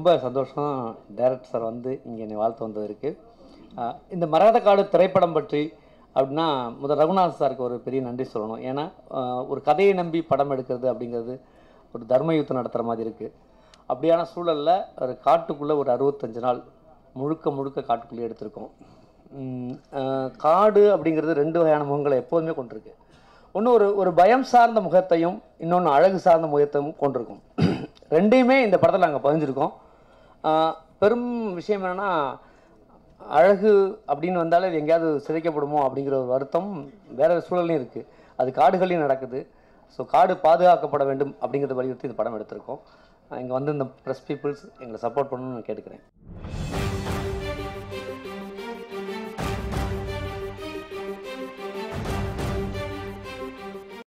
ரொம்ப சந்தோஷம் director sir வந்து இங்கே என்னை வாழ்த்து வந்ததற்கு ஆஹ் இந்த மரகத காடு திரைப்படம் பற்றி அப்படின்னா முதல் ரகுநாத் சாருக்கு ஒரு பெரிய நன்றி சொல்லணும் ஏன்னா ஆஹ் ஒரு கதையை நம்பி படம் எடுக்கிறது அப்படிங்கிறது ஒரு தர்ம யுத்தம் நடத்துகிற மாதிரி இருக்குது அப்படியான சூழலில் ஒரு காட்டுக்குள்ளே ஒரு அறுபத்தஞ்சு நாள் முழுக்க முழுக்க காட்டுக்குள்ளே எடுத்திருக்கோம் உம், ஆஹ் காடு அப்படிங்கிறது ரெண்டு வகையான முகங்களை எப்போதுமே கொண்டிருக்கு ஒன்று ஒரு ஒரு பயம் சார்ந்த முகத்தையும் இன்னொன்று அழகு சார்ந்த முகத்தையும் கொண்டிருக்கும் ரெண்டையுமே இந்த படத்தில் நாங்கள் பதிஞ்சிருக்கோம் ஆஹ் பெரும் விஷயம் என்னென்னா அழகு அப்படின்னு வந்தாலே இது எங்கேயாவது சிதைக்கப்படுமோ அப்படிங்கிற ஒரு வருத்தம் வேற சூழல்லையும் இருக்குது அது காடுகளையும் நடக்குது ஸோ காடு பாதுகாக்கப்பட வேண்டும் அப்படிங்கிறத வலியுறுத்தி இந்த படம் எடுத்திருக்கோம் இங்கே வந்து இந்த ப்ரெஸ் பீப்புள்ஸ் எங்களை சப்போர்ட் பண்ணணும்னு நான் கேட்டுக்கிறேன்